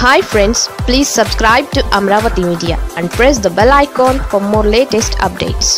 Hi friends please subscribe to Amaravati media and press the bell icon for more latest updates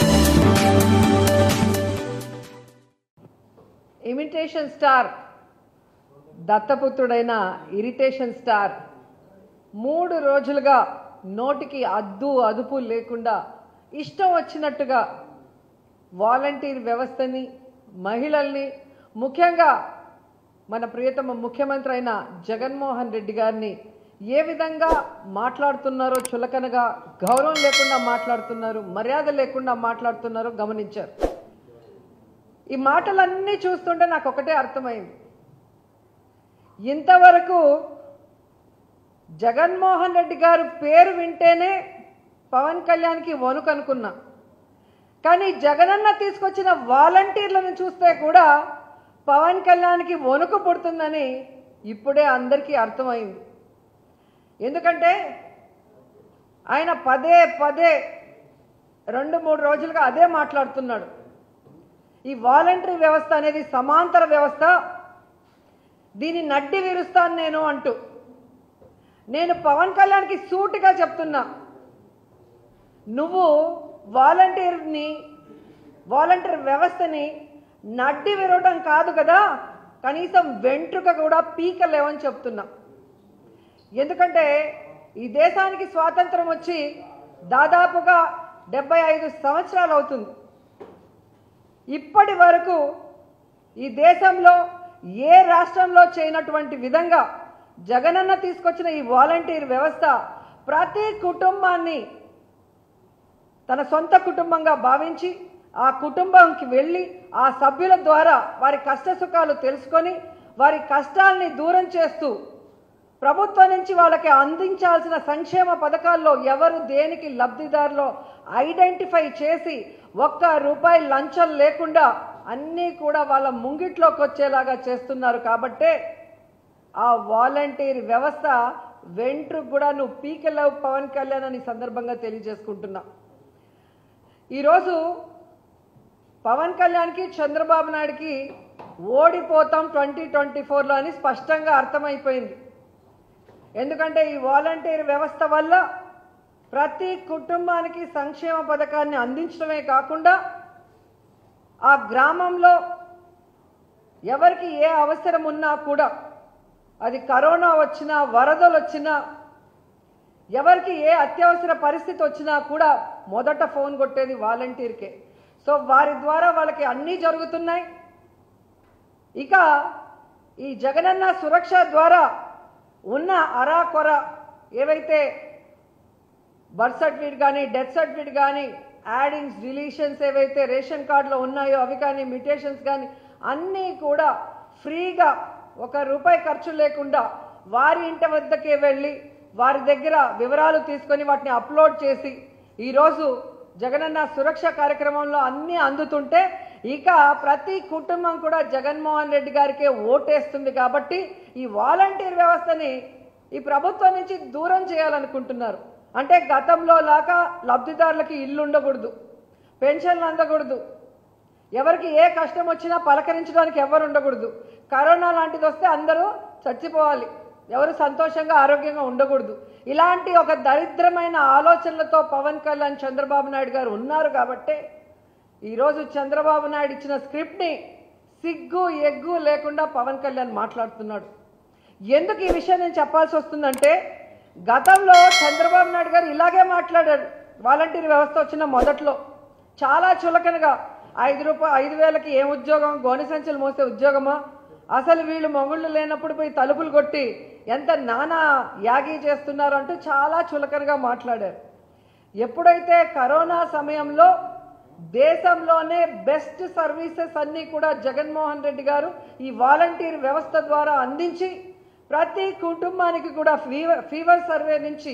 imitation star దత్తపుత్రుడైన irritation star మూడు రోజులుగా నోటికి అద్దు అదుపు లేకుండా ఇష్టం వచ్చినట్టుగా వాలంటీర్ వ్యవస్థని మహిళల్ని ముఖ్యంగా మన ప్రియతమ ముఖ్యమంత్రి అయిన జగన్మోహన్ రెడ్డి గారిని ఏ విధంగా మాట్లాడుతున్నారో చులకనగా గౌరవం లేకుండా మాట్లాడుతున్నారు మర్యాద లేకుండా మాట్లాడుతున్నారో గమనించారు ఈ మాటలన్నీ చూస్తుంటే నాకు ఒకటే అర్థమైంది ఇంతవరకు జగన్మోహన్ రెడ్డి గారు పేరు వింటేనే పవన్ కళ్యాణ్కి వణుకు అనుకున్నా కానీ జగనన్న తీసుకొచ్చిన వాలంటీర్లను చూస్తే కూడా పవన్ కళ్యాణ్కి వణుకు పుడుతుందని ఇప్పుడే అందరికీ అర్థమైంది ఎందుకంటే ఆయన పదే పదే రెండు మూడు రోజులుగా అదే మాట్లాడుతున్నాడు ఈ వాలంటరీ వ్యవస్థ అనేది సమాంతర వ్యవస్థ దీన్ని నడ్డి విరుస్తాను నేను అంటూ నేను పవన్ కళ్యాణ్కి సూటిగా చెప్తున్నా నువ్వు వాలంటీర్ని వాలంటీర్ వ్యవస్థని నడ్డి విరవడం కాదు కదా కనీసం వెంట్రుక కూడా పీకలేవని చెప్తున్నా ఎందుకంటే ఈ దేశానికి స్వాతంత్రం వచ్చి దాదాపుగా డెబ్బై ఐదు సంవత్సరాలు అవుతుంది ఇప్పటి వరకు ఈ దేశంలో ఏ రాష్ట్రంలో చేయనటువంటి విధంగా జగనన్న తీసుకొచ్చిన ఈ వాలంటీర్ వ్యవస్థ ప్రతి కుటుంబాన్ని తన సొంత కుటుంబంగా భావించి ఆ కుటుంబంకి వెళ్ళి ఆ సభ్యుల ద్వారా వారి కష్ట సుఖాలు తెలుసుకొని వారి కష్టాల్ని దూరం చేస్తూ ప్రభుత్వం నుంచి వాళ్ళకి అందించాల్సిన సంక్షేమ పథకాల్లో ఎవరు దేనికి లబ్ధిదారులో ఐడెంటిఫై చేసి ఒక్క రూపాయి లంచం లేకుండా అన్నీ కూడా వాళ్ళ ముంగిట్లోకి వచ్చేలాగా చేస్తున్నారు కాబట్టే ఆ వాలంటీర్ వ్యవస్థ వెంట్రు కూడా నువ్వు పీకెళ్ళవు పవన్ కళ్యాణ్ అని సందర్భంగా తెలియజేసుకుంటున్నా ఈరోజు పవన్ కళ్యాణ్కి చంద్రబాబు నాయుడుకి ఓడిపోతాం ట్వంటీ ట్వంటీ ఫోర్లో అని స్పష్టంగా అర్థమైపోయింది ఎందుకంటే ఈ వాలంటీర్ వ్యవస్థ వల్ల ప్రతి కుటుంబానికి సంక్షేమ పథకాన్ని అందించడమే కాకుండా ఆ గ్రామంలో ఎవరికి ఏ అవసరం ఉన్నా కూడా అది కరోనా వచ్చినా వరదలు వచ్చినా ఎవరికి ఏ అత్యవసర పరిస్థితి వచ్చినా కూడా మొదట ఫోన్ కొట్టేది వాలంటీర్కే సో వారి ద్వారా వాళ్ళకి అన్నీ జరుగుతున్నాయి ఇక ఈ జగనన్న సురక్ష ద్వారా ఉన్న అరా కొర ఏవైతే బర్త్ సర్టిఫికేట్ కానీ డెత్ సర్టిఫికేట్ కానీ యాడింగ్స్ డిలీషన్స్ ఏవైతే రేషన్ కార్డులో ఉన్నాయో అవి కానీ మిటేషన్స్ కానీ అన్నీ కూడా ఫ్రీగా ఒక రూపాయి ఖర్చు లేకుండా వారి ఇంటి వద్దకే వెళ్ళి వారి దగ్గర వివరాలు తీసుకొని వాటిని అప్లోడ్ చేసి ఈరోజు జగనన్న సురక్ష కార్యక్రమంలో అన్నీ అందుతుంటే ఇక ప్రతి కుటుంబం కూడా జగన్మోహన్ రెడ్డి గారికే ఓటేస్తుంది కాబట్టి ఈ వాలంటీర్ వ్యవస్థని ఈ ప్రభుత్వం నుంచి దూరం చేయాలనుకుంటున్నారు అంటే గతంలో లాగా లబ్ధిదారులకి ఇల్లు ఉండకూడదు పెన్షన్లు అందకూడదు ఎవరికి ఏ కష్టం వచ్చినా పలకరించడానికి ఎవరు ఉండకూడదు కరోనా లాంటిది వస్తే అందరూ చచ్చిపోవాలి ఎవరు సంతోషంగా ఆరోగ్యంగా ఉండకూడదు ఇలాంటి ఒక దరిద్రమైన ఆలోచనలతో పవన్ కళ్యాణ్ చంద్రబాబు నాయుడు గారు ఉన్నారు కాబట్టే ఈరోజు చంద్రబాబు నాయుడు ఇచ్చిన స్క్రిప్ట్ని సిగ్గు ఎగ్గు లేకుండా పవన్ కళ్యాణ్ మాట్లాడుతున్నాడు ఎందుకు ఈ విషయం నేను చెప్పాల్సి వస్తుందంటే గతంలో చంద్రబాబు నాయుడు గారు ఇలాగే మాట్లాడారు వాలంటీర్ వ్యవస్థ వచ్చిన మొదట్లో చాలా చులకనగా ఐదు రూపాయలు ఐదు వేలకి ఏం ఉద్యోగం గోనె సంచులు మోసే ఉద్యోగమా అసలు వీళ్ళు మొగుళ్ళు లేనప్పుడు పోయి తలుపులు కొట్టి ఎంత నానా యాగి చేస్తున్నారు అంటూ చాలా చులకనగా మాట్లాడారు ఎప్పుడైతే కరోనా సమయంలో దేశంలోనే బెస్ట్ సర్వీసెస్ అన్నీ కూడా జగన్మోహన్ రెడ్డి గారు ఈ వాలంటీర్ వ్యవస్థ ద్వారా అందించి ప్రతి కుటుంబానికి కూడా ఫీవర్ ఫీవర్ సర్వే నుంచి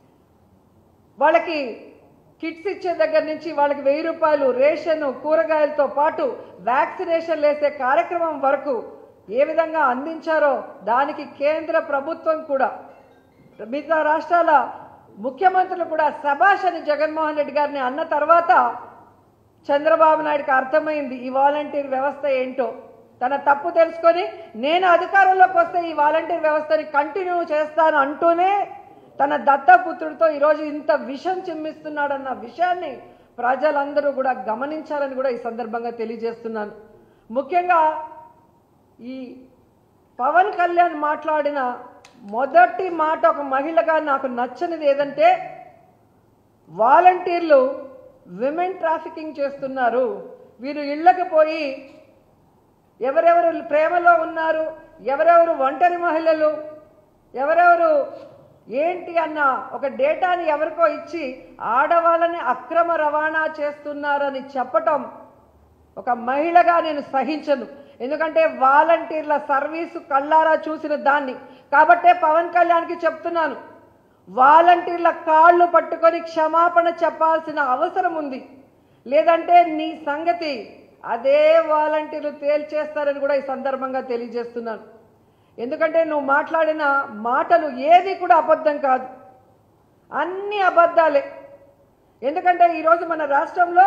వాళ్ళకి కిట్స్ ఇచ్చే దగ్గర నుంచి వాళ్ళకి వెయ్యి రూపాయలు రేషన్ కూరగాయలతో పాటు వ్యాక్సినేషన్ వేసే కార్యక్రమం వరకు ఏ విధంగా అందించారో దానికి కేంద్ర ప్రభుత్వం కూడా మిగతా రాష్ట్రాల ముఖ్యమంత్రులు కూడా సభాష్ అని జగన్మోహన్ రెడ్డి గారిని అన్న తర్వాత చంద్రబాబు నాయుడుకి అర్థమైంది ఈ వాలంటీర్ వ్యవస్థ ఏంటో తన తప్పు తెలుసుకొని నేను అధికారంలోకి వస్తే ఈ వాలంటీర్ వ్యవస్థని కంటిన్యూ చేస్తాను అంటూనే తన దత్తపుత్రుడితో ఈరోజు ఇంత విషం చిమ్మిస్తున్నాడన్న విషయాన్ని ప్రజలందరూ కూడా గమనించాలని కూడా ఈ సందర్భంగా తెలియజేస్తున్నాను ముఖ్యంగా ఈ పవన్ కళ్యాణ్ మాట్లాడిన మొదటి మాట ఒక మహిళగా నాకు నచ్చనిది ఏదంటే వాలంటీర్లు విమెన్ ట్రాఫికింగ్ చేస్తున్నారు వీరు ఇళ్ళకి పోయి ఎవరెవరు ప్రేమలో ఉన్నారు ఎవరెవరు ఒంటరి మహిళలు ఎవరెవరు ఏంటి అన్న ఒక డేటాని ఎవరికో ఇచ్చి ఆడవాళ్ళని అక్రమ రవాణా చేస్తున్నారని చెప్పటం ఒక మహిళగా నేను సహించను ఎందుకంటే వాలంటీర్ల సర్వీసు కళ్ళారా చూసిన దాన్ని కాబట్టే పవన్ కళ్యాణ్కి చెప్తున్నాను వాలంటీర్ల కాళ్ళు పట్టుకొని క్షమాపణ చెప్పాల్సిన అవసరం ఉంది లేదంటే నీ సంగతి అదే వాలంటీర్లు తేల్చేస్తారని కూడా ఈ సందర్భంగా తెలియజేస్తున్నాను ఎందుకంటే నువ్వు మాట్లాడిన మాటలు ఏది కూడా అబద్ధం కాదు అన్ని అబద్ధాలే ఎందుకంటే ఈరోజు మన రాష్ట్రంలో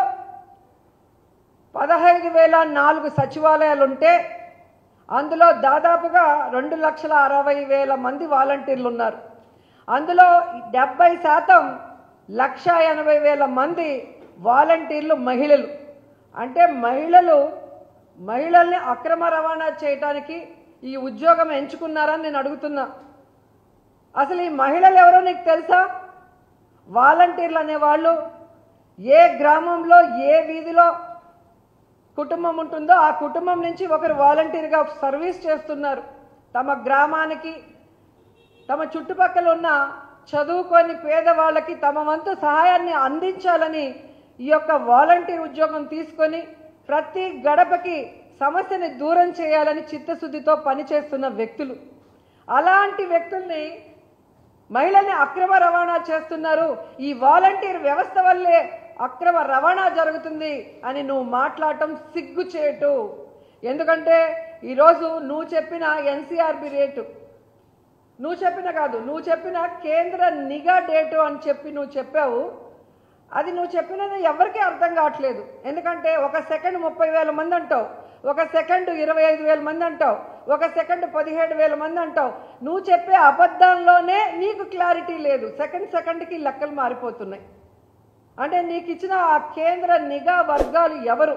పదహైదు వేల నాలుగు సచివాలయాలు ఉంటే అందులో దాదాపుగా రెండు లక్షల అరవై వేల మంది వాలంటీర్లు ఉన్నారు అందులో డెబ్బై శాతం లక్ష ఎనభై వేల మంది వాలంటీర్లు మహిళలు అంటే మహిళలు మహిళల్ని అక్రమ రవాణా చేయటానికి ఈ ఉద్యోగం ఎంచుకున్నారని నేను అడుగుతున్నా అసలు ఈ మహిళలు ఎవరో నీకు తెలుసా వాలంటీర్లు అనేవాళ్ళు ఏ గ్రామంలో ఏ వీధిలో కుటుంబం ఉంటుందో ఆ కుటుంబం నుంచి ఒకరు వాలంటీర్గా సర్వీస్ చేస్తున్నారు తమ గ్రామానికి తమ చుట్టుపక్కల ఉన్న చదువుకొని పేదవాళ్ళకి తమ వంతు సహాయాన్ని అందించాలని ఈ యొక్క వాలంటీర్ ఉద్యోగం తీసుకొని ప్రతి గడపకి సమస్యని దూరం చేయాలని చిత్తశుద్ధితో పనిచేస్తున్న వ్యక్తులు అలాంటి వ్యక్తుల్ని మహిళల్ని అక్రమ రవాణా చేస్తున్నారు ఈ వాలంటీర్ వ్యవస్థ వల్లే అక్రమ రవాణా జరుగుతుంది అని నువ్వు మాట్లాడటం సిగ్గుచేటు ఎందుకంటే ఈరోజు నువ్వు చెప్పిన ఎన్సీఆర్బి రేటు నువ్వు చెప్పిన కాదు నువ్వు చెప్పిన కేంద్ర నిఘా డేటు అని చెప్పి నువ్వు చెప్పావు అది నువ్వు చెప్పినది ఎవరికీ అర్థం కావట్లేదు ఎందుకంటే ఒక సెకండ్ ముప్పై వేల మంది అంటావు ఒక సెకండ్ ఇరవై ఐదు వేల మంది అంటావు ఒక సెకండ్ పదిహేడు వేల మంది అంటావు నువ్వు చెప్పే అబద్ధంలోనే నీకు క్లారిటీ లేదు సెకండ్ సెకండ్కి లెక్కలు మారిపోతున్నాయి అంటే నీకు ఇచ్చిన ఆ కేంద్ర నిఘా వర్గాలు ఎవరు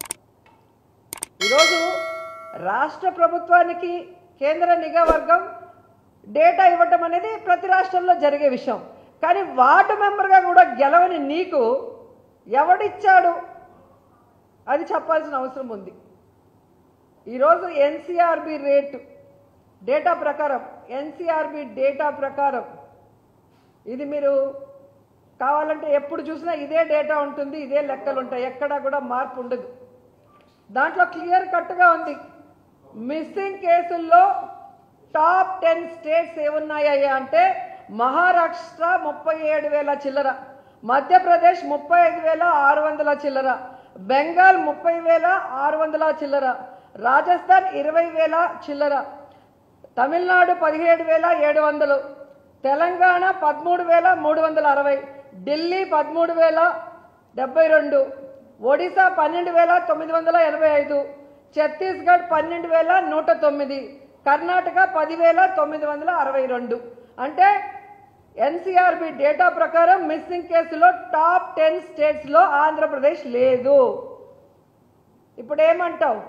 ఈరోజు రాష్ట్ర ప్రభుత్వానికి కేంద్ర నిఘా వర్గం డేటా ఇవ్వటం అనేది ప్రతి రాష్ట్రంలో జరిగే విషయం కానీ వార్డు మెంబర్గా కూడా గెలవని నీకు ఎవడిచ్చాడు అది చెప్పాల్సిన అవసరం ఉంది ఈరోజు ఎన్సీఆర్బి రేటు డేటా ప్రకారం ఎన్సీఆర్బి డేటా ప్రకారం ఇది మీరు కావాలంటే ఎప్పుడు చూసినా ఇదే డేటా ఉంటుంది ఇదే లెక్కలు ఉంటాయి ఎక్కడా కూడా మార్పు ఉండదు దాంట్లో క్లియర్ కట్గా ఉంది మిస్సింగ్ కేసుల్లో టాప్ టెన్ స్టేట్స్ ఏమున్నాయ్యా అంటే మహారాష్ట్ర ముప్పై ఏడు వేల చిల్లర మధ్యప్రదేశ్ ముప్పై ఐదు వేల ఆరు వందల చిల్లర బెంగాల్ ముప్పై వేల ఆరు వందల చిల్లర రాజస్థాన్ ఇరవై వేల చిల్లర తమిళనాడు పదిహేడు వేల ఏడు వందలు తెలంగాణ పదమూడు వేల మూడు వందల అరవై ఢిల్లీ పదమూడు వేల డెబ్బై రెండు ఒడిశా పన్నెండు వేల తొమ్మిది వందల ఎనభై ఐదు ఛత్తీస్గఢ్ పన్నెండు వేల నూట తొమ్మిది కర్ణాటక పదివేల తొమ్మిది వందల అరవై రెండు అంటే ఎన్సీఆర్బి డేటా ప్రకారం మిస్సింగ్ కేసులో టాప్ టెన్ స్టేట్స్లో ఆంధ్రప్రదేశ్ లేదు ఇప్పుడు ఏమంటావు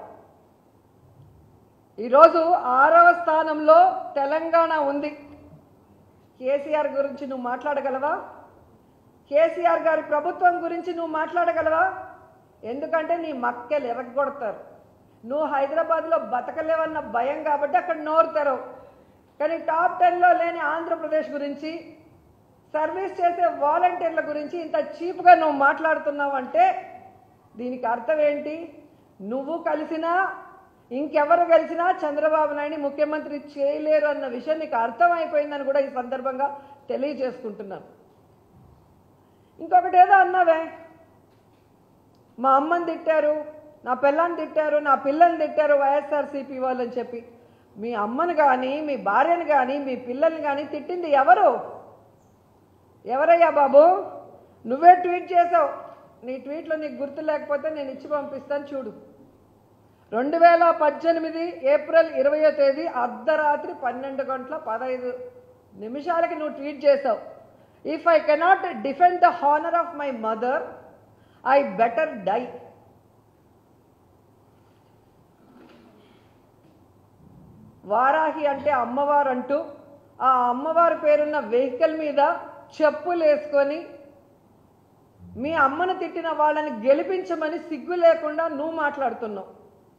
ఈరోజు ఆరవ స్థానంలో తెలంగాణ ఉంది కేసీఆర్ గురించి నువ్వు మాట్లాడగలవా కేసీఆర్ గారి ప్రభుత్వం గురించి నువ్వు మాట్లాడగలవా ఎందుకంటే నీ మక్కెలు ఎరగొడతారు నువ్వు హైదరాబాద్లో బతకలేవన్న భయం కాబట్టి అక్కడ నోరుతారు కానీ టాప్ టెన్లో లేని ఆంధ్రప్రదేశ్ గురించి సర్వీస్ చేసే వాలంటీర్ల గురించి ఇంత చీప్గా నువ్వు మాట్లాడుతున్నావు అంటే దీనికి అర్థం ఏంటి నువ్వు కలిసినా ఇంకెవరు కలిసినా చంద్రబాబు నాయుడిని ముఖ్యమంత్రి చేయలేరు అన్న విషయం నీకు అర్థమైపోయిందని కూడా ఈ సందర్భంగా తెలియజేసుకుంటున్నాను ఇంకొకటి ఏదో అన్నావే మా అమ్మని తిట్టారు నా పిల్లని తిట్టారు నా పిల్లల్ని తిట్టారు వైఎస్ఆర్సీపీ వాళ్ళు అని చెప్పి మీ అమ్మని కానీ మీ భార్యని కానీ మీ పిల్లల్ని కానీ తిట్టింది ఎవరు ఎవరయ్యా బాబు నువ్వే ట్వీట్ చేసావు నీ ట్వీట్లో నీకు గుర్తు లేకపోతే నేను ఇచ్చి పంపిస్తాను చూడు రెండు వేల పద్దెనిమిది ఏప్రిల్ ఇరవయో తేదీ అర్ధరాత్రి పన్నెండు గంటల పదహైదు నిమిషాలకి నువ్వు ట్వీట్ చేసావు if I cannot defend the honour of my mother I better die Varahi అంటే అమ్మవారు అంటూ ఆ అమ్మవారి పేరున్న వెహికల్ మీద చెప్పులు వేసుకొని మీ అమ్మను తిట్టిన వాళ్ళని గెలిపించమని సిగ్గు లేకుండా నువ్వు మాట్లాడుతున్నావు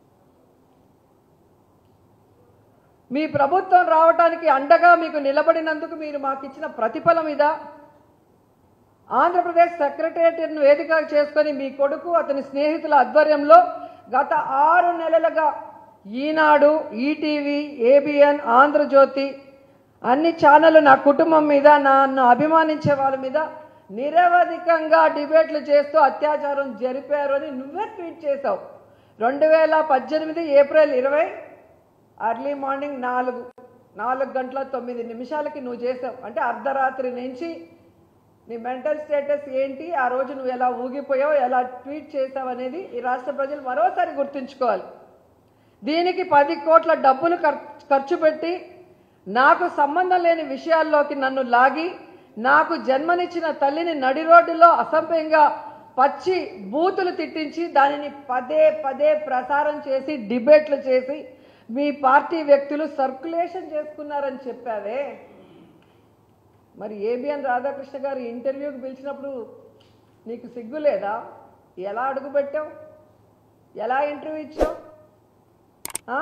మీ ప్రభుత్వం రావటానికి అండగా మీకు నిలబడినందుకు మీరు మాకు ఇచ్చిన ప్రతిఫలం ఇదా ఆంధ్రప్రదేశ్ సెక్రటేరియట్ను వేదిక చేసుకొని మీ కొడుకు అతని స్నేహితుల ఆధ్వర్యంలో గత ఆరు నెలలుగా ఈనాడు ఈటీవీ ఏబిఎన్ ఆంధ్రజ్యోతి అన్ని ఛానళ్ళు నా కుటుంబం మీద నన్ను అభిమానించే వాళ్ళ మీద నిరవధికంగా డిబేట్లు చేస్తూ అత్యాచారం జరిపారు అని నువ్వే ట్వీట్ చేశావు రెండు వేల పద్దెనిమిది ఏప్రిల్ ఇరవై అర్లీ మార్నింగ్ నాలుగు నాలుగు గంటల తొమ్మిది నిమిషాలకి నువ్వు చేసావు అంటే అర్ధరాత్రి నుంచి నీ మెంటల్ స్టేటస్ ఏంటి ఆ రోజు నువ్వు ఎలా ఊగిపోయావు ఎలా ట్వీట్ చేసావు అనేది ఈ రాష్ట్ర ప్రజలు మరోసారి గుర్తుంచుకోవాలి దీనికి పది కోట్ల డబ్బులు ఖర్- ఖర్చు పెట్టి నాకు సంబంధం లేని విషయాల్లోకి నన్ను లాగి నాకు జన్మనిచ్చిన తల్లిని నడి రోడ్డులో అసభ్యంగా పచ్చి బూతులు తిట్టించి దానిని పదే పదే ప్రసారం చేసి డిబేట్లు చేసి మీ పార్టీ వ్యక్తులు సర్క్యులేషన్ చేసుకున్నారని చెప్పావే మరి ఏబిఎన్ రాధాకృష్ణ గారు ఇంటర్వ్యూకి పిలిచినప్పుడు నీకు సిగ్గు లేదా ఎలా అడుగుపెట్టావు ఎలా ఇంటర్వ్యూ ఇచ్చావు ఆ?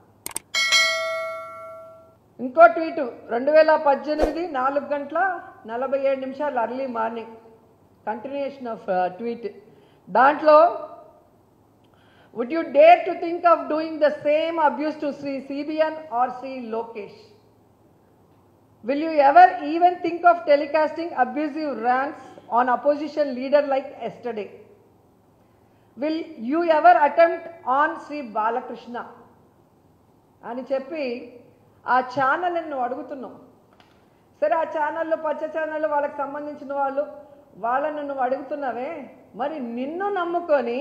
ఇంకో ట్వీటు రెండు వేల పద్దెనిమిది నాలుగు గంటల నలభై ఏడు నిమిషాలు early morning continuation of tweet దాంట్లో would you dare to think of doing the same abuse to Shri CBN or Shri Lokesh Will you ever even think of telecasting abusive rants on opposition leader like yesterday? Will you ever attempt on Sri Balakrishna? అని చెప్పి ఆ channel నువ్వు అడుగుతున్నావు సరే ఆ ఛానళ్ళు పచ్చ ఛానళ్ళు వాళ్ళకి సంబంధించిన వాళ్ళు వాళ్ళని నువ్వు అడుగుతున్నావే మరి నిన్ను నమ్ముకొని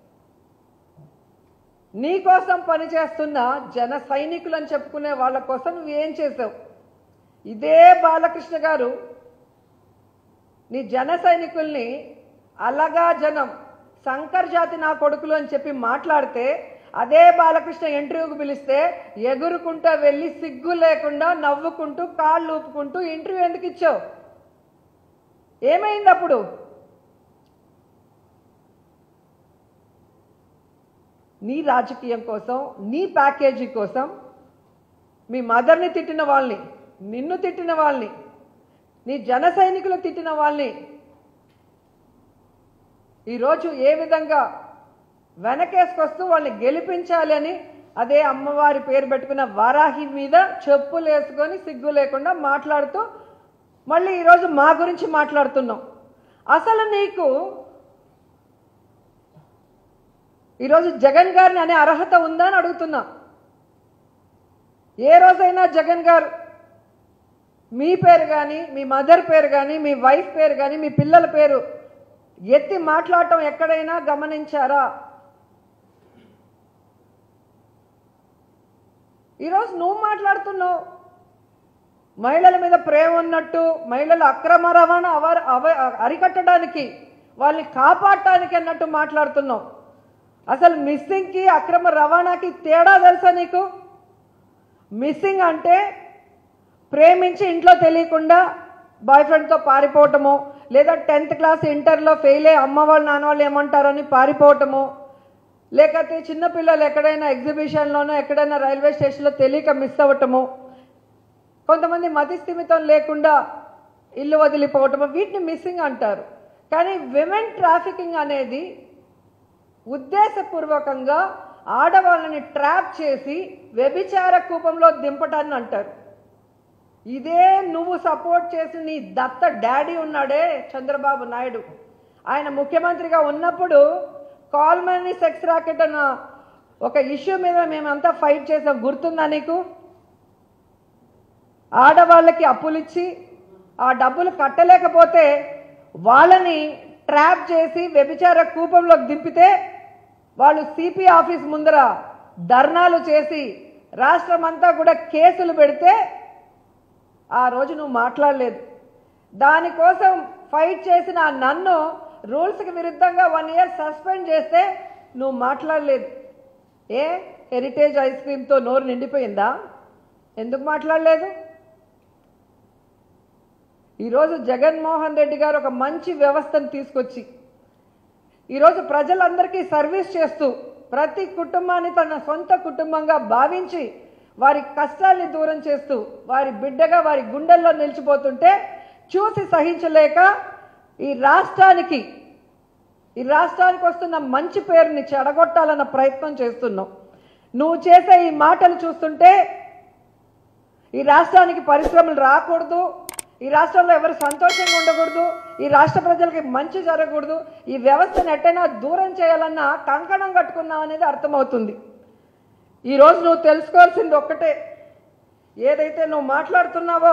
నీ కోసం పనిచేస్తున్న జన సైనికులు అని చెప్పుకునే వాళ్ళ కోసం నువ్వేం చేసావు ఇదే బాలకృష్ణ గారు నీ జన సైనికుల్ని అలగా జనం శంకర్ జాతి నా కొడుకులు అని చెప్పి మాట్లాడితే అదే బాలకృష్ణ ఇంటర్వ్యూకి పిలిస్తే ఎగురుకుంటూ వెళ్ళి సిగ్గు లేకుండా నవ్వుకుంటూ కాళ్ళు ఊపుకుంటూ ఇంటర్వ్యూ ఎందుకు ఇచ్చావు ఏమైంది అప్పుడు నీ రాజకీయం కోసం నీ ప్యాకేజీ కోసం మీ మదర్ని తిట్టిన వాళ్ళని నిన్ను తిట్టిన వాళ్ళని నీ జన సైనికులు తిట్టిన వాళ్ళని ఈరోజు ఏ విధంగా వెనకేసుకొస్తూ వాళ్ళని గెలిపించాలి అని అదే అమ్మవారి పేరు పెట్టుకున్న వారాహి మీద చెప్పులు వేసుకొని సిగ్గు లేకుండా మాట్లాడుతూ మళ్ళీ ఈరోజు మా గురించి మాట్లాడుతున్నాం అసలు నీకు ఈరోజు జగన్ గారిని అనే అర్హత ఉందా అని అడుగుతున్నా ఏ రోజైనా జగన్ గారు మీ పేరు కానీ మీ మదర్ పేరు కానీ మీ వైఫ్ పేరు కానీ మీ పిల్లల పేరు ఎత్తి మాట్లాడటం ఎక్కడైనా గమనించారా ఈరోజు నువ్వు మాట్లాడుతున్నావు మహిళల మీద ప్రేమ ఉన్నట్టు మహిళల అక్రమ రవాణా అవ అవ- అరికట్టడానికి వాళ్ళని కాపాడటానికి అన్నట్టు మాట్లాడుతున్నావు అసలు మిస్సింగ్కి అక్రమ రవాణాకి తేడా తెలుసా నీకు మిస్సింగ్ అంటే ప్రేమించి ఇంట్లో తెలియకుండా బాయ్ ఫ్రెండ్తో పారిపోవటము లేదా టెన్త్ క్లాస్ ఇంటర్లో ఫెయిల్ అయ్యి అమ్మ వాళ్ళు నాన్న వాళ్ళు ఏమంటారని పారిపోవటము లేకపోతే చిన్నపిల్లలు ఎక్కడైనా ఎగ్జిబిషన్లోనో ఎక్కడైనా రైల్వే స్టేషన్లో తెలియక మిస్ అవ్వటము కొంతమంది మతి స్థిమితం లేకుండా ఇల్లు వదిలిపోవటము వీటిని మిస్సింగ్ అంటారు కానీ విమెన్ ట్రాఫికింగ్ అనేది ఉద్దేశపూర్వకంగా ఆడవాళ్ళని ట్రాప్ చేసి వ్యభిచార కూపంలో దింపటాన్ని అంటారు ఇదే నువ్వు సపోర్ట్ చేసిన నీ దత్త డాడీ ఉన్నాడే చంద్రబాబు నాయుడు ఆయన ముఖ్యమంత్రిగా ఉన్నప్పుడు కాల్మనీ సెక్స్ రాకెట్ అన్న ఒక ఇష్యూ మీద మేమంతా ఫైట్ చేసాం గుర్తుందా నీకు ఆడవాళ్ళకి అప్పులిచ్చి ఆ డబ్బులు కట్టలేకపోతే వాళ్ళని ట్రాప్ చేసి వ్యభిచార కూపంలోకి దింపితే వాళ్ళు సిపి ఆఫీస్ ముందర ధర్నాలు చేసి రాష్ట్రమంతా కూడా కేసులు పెడితే ఆ రోజు నువ్వు మాట్లాడలేదు దానికోసం ఫైట్ చేసిన ఆ నన్ను రూల్స్కి విరుద్ధంగా వన్ ఇయర్ సస్పెండ్ చేస్తే నువ్వు మాట్లాడలేదు ఏ హెరిటేజ్ ఐస్ క్రీమ్తో నోరు నిండిపోయిందా ఎందుకు మాట్లాడలేదు ఈరోజు జగన్మోహన్ రెడ్డి గారు ఒక మంచి వ్యవస్థను తీసుకొచ్చి ఈరోజు ప్రజలందరికీ సర్వీస్ చేస్తూ ప్రతి కుటుంబాన్ని తన సొంత కుటుంబంగా భావించి వారి కష్టాల్ని దూరం చేస్తూ వారి బిడ్డగా వారి గుండెల్లో నిలిచిపోతుంటే చూసి సహించలేక ఈ రాష్ట్రానికి ఈ రాష్ట్రానికి వస్తున్న మంచి పేరుని చెడగొట్టాలన్న ప్రయత్నం చేస్తున్నావు నువ్వు చేసే ఈ మాటలు చూస్తుంటే ఈ రాష్ట్రానికి పరిశ్రమలు రాకూడదు ఈ రాష్ట్రంలో ఎవరు సంతోషంగా ఉండకూడదు ఈ రాష్ట్ర ప్రజలకి మంచి జరగకూడదు ఈ వ్యవస్థను ఎట్టైనా దూరం చేయాలన్న కంకణం కట్టుకున్నావు అనేది అర్థమవుతుంది ఈరోజు నువ్వు తెలుసుకోవాల్సింది ఒక్కటే ఏదైతే నువ్వు మాట్లాడుతున్నావో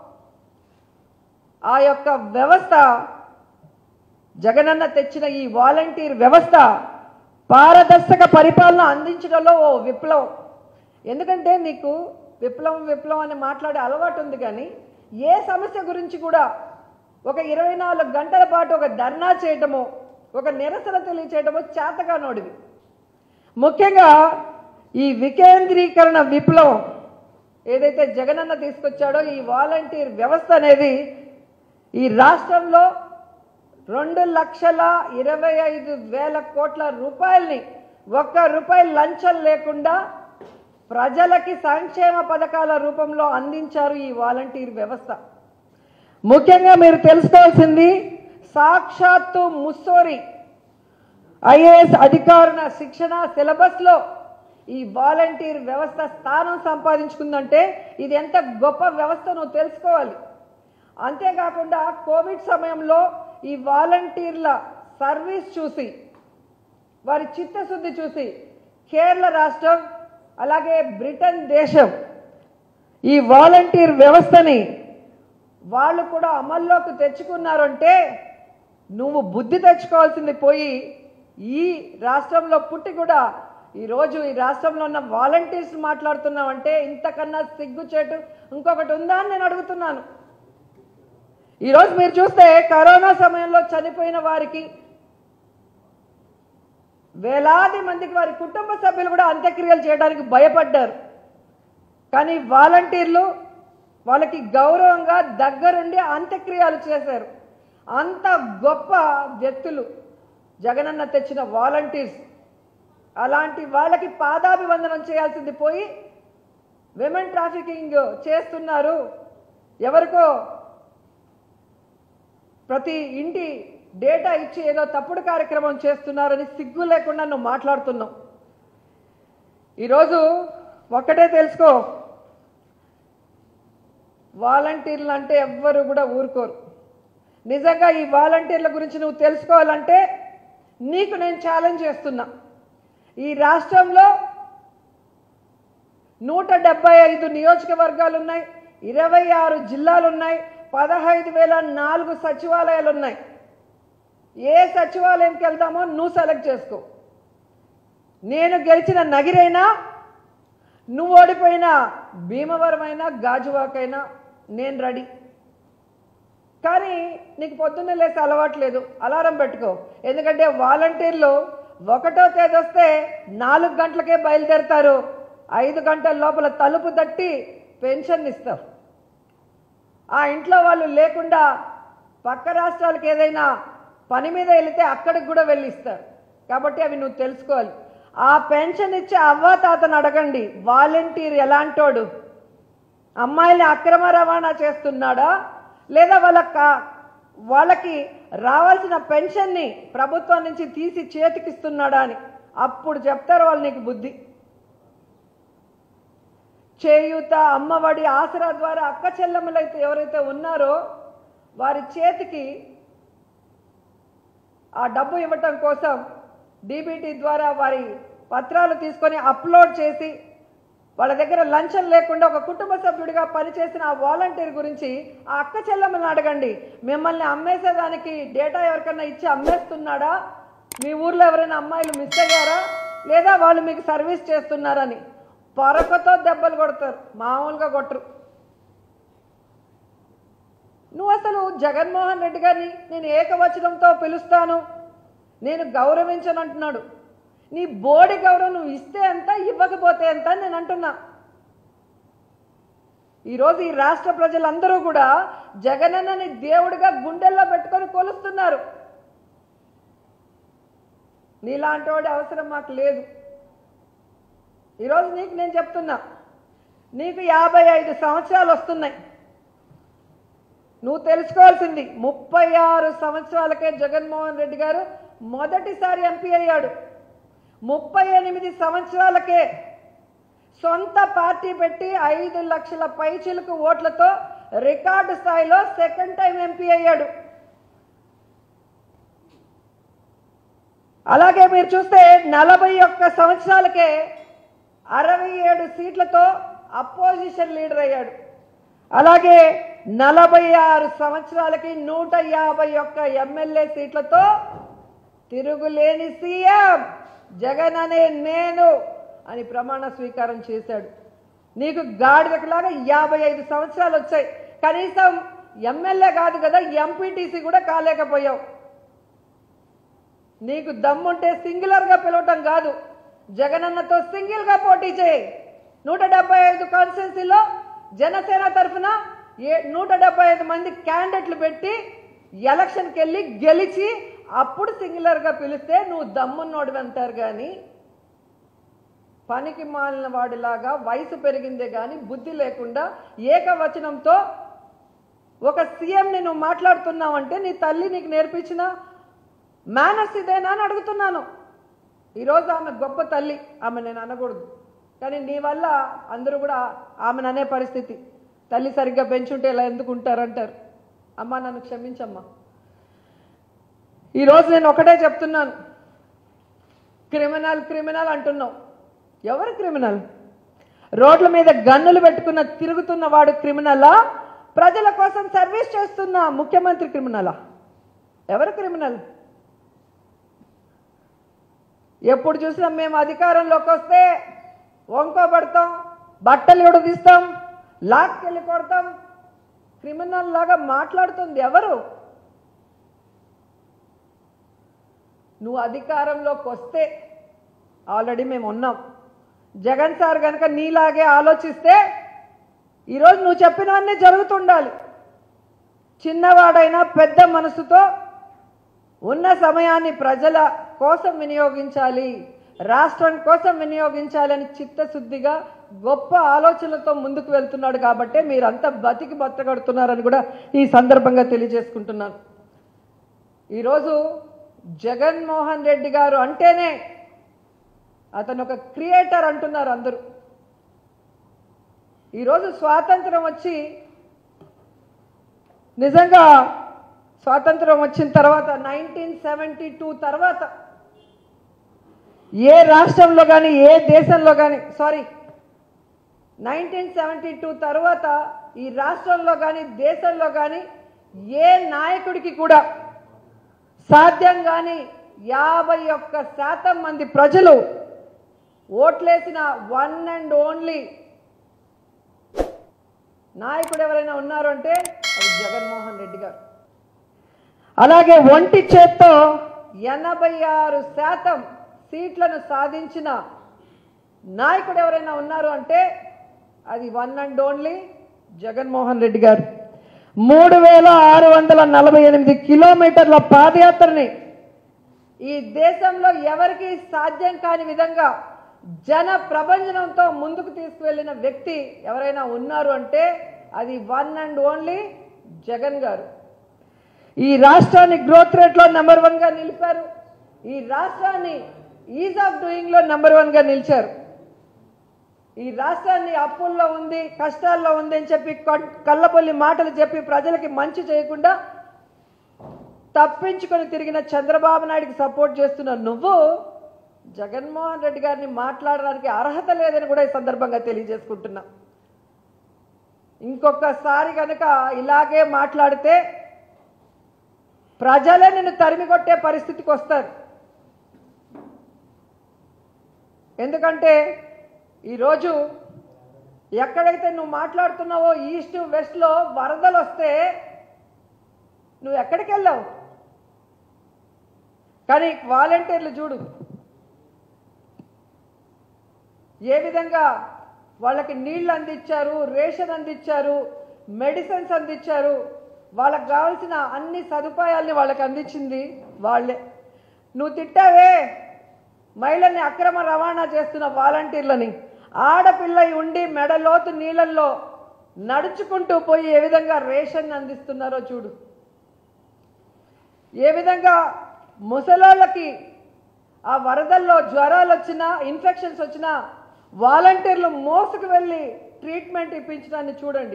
ఆ యొక్క వ్యవస్థ జగనన్న తెచ్చిన ఈ వాలంటీర్ వ్యవస్థ పారదర్శక పరిపాలన అందించడంలో ఓ విప్లవం ఎందుకంటే నీకు విప్లవం విప్లవం అని మాట్లాడే అలవాటు ఉంది కానీ ఏ సమస్య గురించి కూడా ఒక ఇరవై నాలుగు గంటల పాటు ఒక ధర్నా చేయటమో ఒక నిరసన తెలియచేయటమో చేతగానోడివి ముఖ్యంగా ఈ వికేంద్రీకరణ విప్లవం ఏదైతే జగనన్న తీసుకొచ్చాడో ఈ వాలంటీర్ వ్యవస్థ అనేది ఈ రాష్ట్రంలో రెండు లక్షల ఇరవై ఐదు వేల కోట్ల రూపాయల్ని ఒక్క రూపాయి లంచం లేకుండా ప్రజలకి సంక్షేమ పథకాల రూపంలో అందించారు ఈ వాలంటీర్ వ్యవస్థ ముఖ్యంగా మీరు తెలుసుకోవాల్సింది సాక్షాత్తు ముస్సోరి ఐఏఎస్ అధికారుల శిక్షణ సిలబస్లో ఈ వాలంటీర్ వ్యవస్థ స్థానం సంపాదించుకుందంటే ఇది ఎంత గొప్ప వ్యవస్థ నువ్వు తెలుసుకోవాలి అంతేకాకుండా కోవిడ్ సమయంలో ఈ వాలంటీర్ల సర్వీస్ చూసి వారి చిత్తశుద్ధి చూసి కేరళ రాష్ట్రం అలాగే బ్రిటన్ దేశం ఈ వాలంటీర్ వ్యవస్థని వాళ్ళు కూడా అమల్లోకి తెచ్చుకున్నారంటే నువ్వు బుద్ధి తెచ్చుకోవాల్సింది పోయి ఈ రాష్ట్రంలో పుట్టి కూడా ఈరోజు ఈ రాష్ట్రంలో ఉన్న వాలంటీర్స్ మాట్లాడుతున్నావంటే ఇంతకన్నా సిగ్గుచేటు ఇంకొకటి ఉందా అని నేను అడుగుతున్నాను ఈరోజు మీరు చూస్తే కరోనా సమయంలో చనిపోయిన వారికి వేలాది మందికి వారి కుటుంబ సభ్యులు కూడా అంత్యక్రియలు చేయడానికి భయపడ్డారు కానీ వాలంటీర్లు వాళ్ళకి గౌరవంగా దగ్గరుండి అంత్యక్రియలు చేశారు అంత గొప్ప వ్యక్తులు జగనన్న తెచ్చిన వాలంటీర్స్ అలాంటి వాళ్ళకి పాదాభివందనం చేయాల్సింది పోయి విమెన్ ట్రాఫికింగ్ చేస్తున్నారు ఎవరికో ప్రతి ఇంటి డేటా ఇచ్చి ఏదో తప్పుడు కార్యక్రమం చేస్తున్నారని సిగ్గు లేకుండా నువ్వు మాట్లాడుతున్నావు ఈరోజు ఒక్కటే తెలుసుకో వాలంటీర్లు అంటే ఎవ్వరు కూడా ఊరుకోరు నిజంగా ఈ వాలంటీర్ల గురించి నువ్వు తెలుసుకోవాలంటే నీకు నేను ఛాలెంజ్ చేస్తున్నా ఈ రాష్ట్రంలో నూట డెబ్బై ఐదు నియోజకవర్గాలు ఉన్నాయి ఇరవై ఆరు జిల్లాలు ఉన్నాయి పదహైదు వేల నాలుగు సచివాలయాలు ఉన్నాయి ఏ సచివాలయంకి వెళ్తామో నువ్వు సెలెక్ట్ చేసుకో నేను గెలిచిన నగిరైనా నువ్వు ఓడిపోయిన భీమవరం అయినా గాజువాకైనా నేను రెడీ కానీ నీకు పొద్దున్నే లేసి అలవాట్లేదు అలారం పెట్టుకో ఎందుకంటే వాలంటీర్లు ఒకటో తేదీ వస్తే నాలుగు గంటలకే బయలుదేరుతారు ఐదు గంటల లోపల తలుపు తట్టి పెన్షన్ ఇస్తారు ఆ ఇంట్లో వాళ్ళు లేకుండా పక్క రాష్ట్రాలకు ఏదైనా పని మీద వెళితే అక్కడికి కూడా వెళ్ళి ఇస్తారు కాబట్టి అవి నువ్వు తెలుసుకోవాలి ఆ పెన్షన్ ఇచ్చే అవ్వ తాతను అడగండి వాలంటీర్ ఎలాంటోడు అమ్మాయిని అక్రమ రవాణా చేస్తున్నాడా లేదా వాళ్ళ కా- వాళ్ళకి రావాల్సిన పెన్షన్ని ప్రభుత్వం నుంచి తీసి చేతికిస్తున్నాడా అని అప్పుడు చెప్తారు వాళ్ళు నీకు బుద్ధి చేయూత అమ్మఒడి ఆసరా ద్వారా అక్క చెల్లెమ్మలైతే ఎవరైతే ఉన్నారో వారి చేతికి ఆ డబ్బు ఇవ్వటం కోసం డీబీటీ ద్వారా వారి పత్రాలు తీసుకొని అప్లోడ్ చేసి వాళ్ళ దగ్గర లంచం లేకుండా ఒక కుటుంబ సభ్యుడిగా పనిచేసిన ఆ వాలంటీర్ గురించి ఆ అక్క చెల్లెమ్మని అడగండి మిమ్మల్ని అమ్మేసేదానికి డేటా ఎవరికన్నా ఇచ్చి అమ్మేస్తున్నాడా మీ ఊర్లో ఎవరైనా అమ్మాయిలు మిస్ అయ్యారా లేదా వాళ్ళు మీకు సర్వీస్ చేస్తున్నారని పరకతో దెబ్బలు కొడతారు మామూలుగా కొట్టరు నువ్వు అసలు జగన్మోహన్ రెడ్డి గారిని నేను ఏకవచనంతో పిలుస్తాను నేను గౌరవించనంటున్నాడు నీ బోడి గౌరవం నువ్వు ఇస్తే ఎంత ఇవ్వకపోతే ఎంత అని నేను అంటున్నా ఈరోజు ఈ రాష్ట్ర ప్రజలందరూ కూడా జగనన్నని దేవుడిగా గుండెల్లో పెట్టుకొని కొలుస్తున్నారు నీలాంటి వాడి అవసరం మాకు లేదు ఈరోజు నీకు నేను చెప్తున్నా నీకు యాభై ఐదు సంవత్సరాలు వస్తున్నాయి నువ్వు తెలుసుకోవాల్సింది ముప్పై ఆరు సంవత్సరాలకే జగన్మోహన్ రెడ్డి గారు మొదటిసారి ఎంపీ అయ్యాడు ముప్పై ఎనిమిది సంవత్సరాలకే సొంత పార్టీ పెట్టి ఐదు లక్షల పైచిలుకు ఓట్లతో రికార్డు స్థాయిలో సెకండ్ టైం ఎంపీ అయ్యాడు అలాగే మీరు చూస్తే నలభై ఒక్క సంవత్సరాలకే అరవై ఏడు సీట్లతో అపోజిషన్ లీడర్ అయ్యాడు అలాగే నలభై ఆరు సంవత్సరాలకి నూట యాభై ఒక్క ఎమ్మెల్యే సీట్లతో తిరుగులేని సీఎం జగన్ అనే నేను అని ప్రమాణ స్వీకారం చేశాడు నీకు గాడిదకులాగా యాభై ఐదు సంవత్సరాలు వచ్చాయి కనీసం ఎమ్మెల్యే కాదు కదా ఎంపీటీసీ కూడా కాలేకపోయావు నీకు దమ్ముంటే సింగులర్ గా పిలవటం కాదు జగనన్నతో సింగిల్ గా పోటీ చేయి నూట డెబ్బై ఐదు కాన్స్టిట్యున్సీలో జనసేన తరఫున ఏ నూట డెబ్బై ఐదు మంది క్యాండిడేట్లు పెట్టి ఎలక్షన్కి వెళ్ళి గెలిచి అప్పుడు సింగులర్ గా పిలిస్తే నువ్వు దమ్మున్నోడు అంటారు కానీ పనికి మాలిన వాడిలాగా వయసు పెరిగిందే కానీ బుద్ధి లేకుండా ఏకవచనంతో ఒక సీఎంని నువ్వు మాట్లాడుతున్నావంటే నీ తల్లి నీకు నేర్పించిన మేనర్స్ ఇదేనా అని అడుగుతున్నాను ఈరోజు ఆమె గొప్ప తల్లి ఆమె నేను అనకూడదు కానీ నీ వల్ల అందరూ కూడా ఆమెను అనే పరిస్థితి తల్లి సరిగ్గా పెంచుంటే ఇలా ఎందుకు ఉంటారంటారు అమ్మా నన్ను క్షమించమ్మా ఈరోజు నేను ఒకటే చెప్తున్నాను క్రిమినల్ క్రిమినల్ అంటున్నావు ఎవరు క్రిమినల్ రోడ్ల మీద గన్నులు పెట్టుకున్న తిరుగుతున్న వాడు క్రిమినలా ప్రజల కోసం సర్వీస్ చేస్తున్న ముఖ్యమంత్రి క్రిమినలా ఎవరు క్రిమినల్ ఎప్పుడు చూసినా మేము అధికారంలోకి వస్తే వంకోబడతాం బట్టలు ఉడదీస్తాం లాక్కెళ్ళి కొడతాం క్రిమినల్ లాగా మాట్లాడుతుంది ఎవరు నువ్వు అధికారంలోకి వస్తే ఆల్రెడీ మేము ఉన్నాం జగన్ సార్ కనుక నీలాగే ఆలోచిస్తే ఈరోజు నువ్వు చెప్పినవన్నీ జరుగుతుండాలి చిన్నవాడైనా పెద్ద మనసుతో ఉన్న సమయాన్ని ప్రజల కోసం వినియోగించాలి రాష్ట్రం కోసం వినియోగించాలని చిత్తశుద్ధిగా గొప్ప ఆలోచనలతో ముందుకు వెళ్తున్నాడు కాబట్టే మీరంతా బతికి బతకడుతున్నారని కూడా ఈ సందర్భంగా తెలియజేసుకుంటున్నాను ఈరోజు జగన్మోహన్ రెడ్డి గారు అంటేనే అతను ఒక క్రియేటర్ అంటున్నారు అందరూ ఈరోజు స్వాతంత్రం వచ్చి నిజంగా స్వాతంత్రం వచ్చిన తర్వాత నైన్టీన్ సెవెంటీ టూ తర్వాత ఏ రాష్ట్రంలో కానీ ఏ దేశంలో కానీ సారీ నైన్టీన్ సెవెంటీ టూ తర్వాత ఈ రాష్ట్రంలో కానీ దేశంలో కానీ ఏ నాయకుడికి కూడా సాధ్యం కానీ యాభై ఒక్క శాతం మంది ప్రజలు ఓట్లేసిన వన్ అండ్ ఓన్లీ నాయకుడు ఎవరైనా ఉన్నారు అంటే అది జగన్మోహన్ రెడ్డి గారు అలాగే ఒంటి చేత్తో ఎనభై ఆరు శాతం సీట్లను సాధించిన నాయకుడు ఎవరైనా ఉన్నారు అంటే అది one and only Jaganmohan Reddy garu మూడు వేల ఆరు వందల నలభై ఎనిమిది కిలోమీటర్ల పాదయాత్రని ఈ దేశంలో ఎవరికి సాధ్యం కాని విధంగా జన ప్రభంజనంతో ముందుకు తీసుకువెళ్ళిన వ్యక్తి ఎవరైనా ఉన్నారు అంటే అది వన్ అండ్ ఓన్లీ జగన్ గారు ఈ రాష్ట్రాన్ని గ్రోత్ రేట్లో నెంబర్ వన్ గా నిలిపారు ఈ రాష్ట్రాన్ని ఈజ్ ఆఫ్ డూయింగ్ లో నెంబర్ వన్ గా నిలిచారు ఈ రాష్ట్రాన్ని అప్పుల్లో ఉంది కష్టాల్లో ఉంది అని చెప్పి కట్- కళ్ళబొల్లి మాటలు చెప్పి ప్రజలకి మంచి చేయకుండా తప్పించుకొని తిరిగిన చంద్రబాబు నాయుడికి సపోర్ట్ చేస్తున్న నువ్వు జగన్మోహన్ రెడ్డి గారిని మాట్లాడడానికి అర్హత లేదని కూడా ఈ సందర్భంగా తెలియజేసుకుంటున్నా ఇంకొకసారి కనుక ఇలాగే మాట్లాడితే ప్రజలే నిన్ను తరిమి కొట్టే పరిస్థితికి వస్తారు ఎందుకంటే ఈరోజు ఎక్కడైతే నువ్వు మాట్లాడుతున్నావో ఈస్ట్ వెస్ట్లో వరదలు వస్తే నువ్వు ఎక్కడికి వెళ్ళావు కానీ వాలంటీర్లు చూడు ఏ విధంగా వాళ్ళకి నీళ్లు అందించారు రేషన్ అందించారు మెడిసిన్స్ అందించారు వాళ్ళకి కావాల్సిన అన్ని సదుపాయాల్ని వాళ్ళకి అందించింది వాళ్ళే నువ్వు తిట్టావే మహిళల్ని అక్రమ రవాణా చేస్తున్న వాలంటీర్లని ఆడపిల్ల ఉండి మెడలోతు నీళ్ళల్లో నడుచుకుంటూ పోయి ఏ విధంగా రేషన్ అందిస్తున్నారో చూడు ఏ విధంగా ముసలోళ్ళకి ఆ వరదల్లో జ్వరాలు వచ్చినా ఇన్ఫెక్షన్స్ వచ్చినా వాలంటీర్లు మోసుకు వెళ్ళి ట్రీట్మెంట్ ఇప్పించడాన్ని చూడండి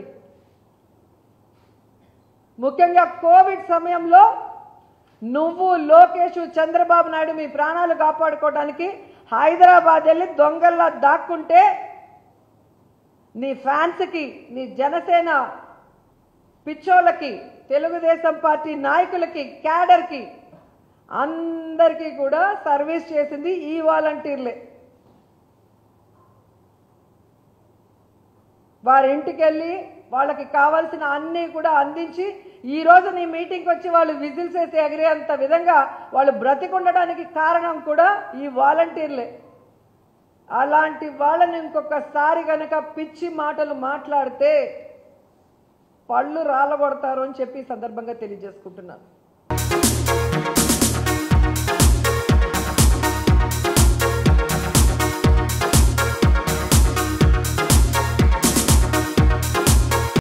ముఖ్యంగా కోవిడ్ సమయంలో నువ్వు లోకేష్ చంద్రబాబు నాయుడు మీ ప్రాణాలు కాపాడుకోవడానికి హైదరాబాద్ వెళ్ళి దొంగల్లా దాక్కుంటే నీ ఫ్యాన్స్కి నీ జనసేన పిచ్చోళ్ళకి తెలుగుదేశం పార్టీ నాయకులకి క్యాడర్కి అందరికీ కూడా సర్వీస్ చేసింది ఈ వాలంటీర్లే వారి ఇంటికి వెళ్ళి వాళ్ళకి కావాల్సిన అన్నీ కూడా అందించి ఈ రోజు నీ మీటింగ్కి వచ్చి వాళ్ళు విజిల్స్ వేసి ఎగిరేంత విధంగా వాళ్ళు బ్రతికుండడానికి కారణం కూడా ఈ వాలంటీర్లే అలాంటి వాళ్ళని ఇంకొకసారి గనక పిచ్చి మాటలు మాట్లాడితే పళ్ళు రాలగొడతారు అని చెప్పి ఈ సందర్భంగా తెలియజేసుకుంటున్నాను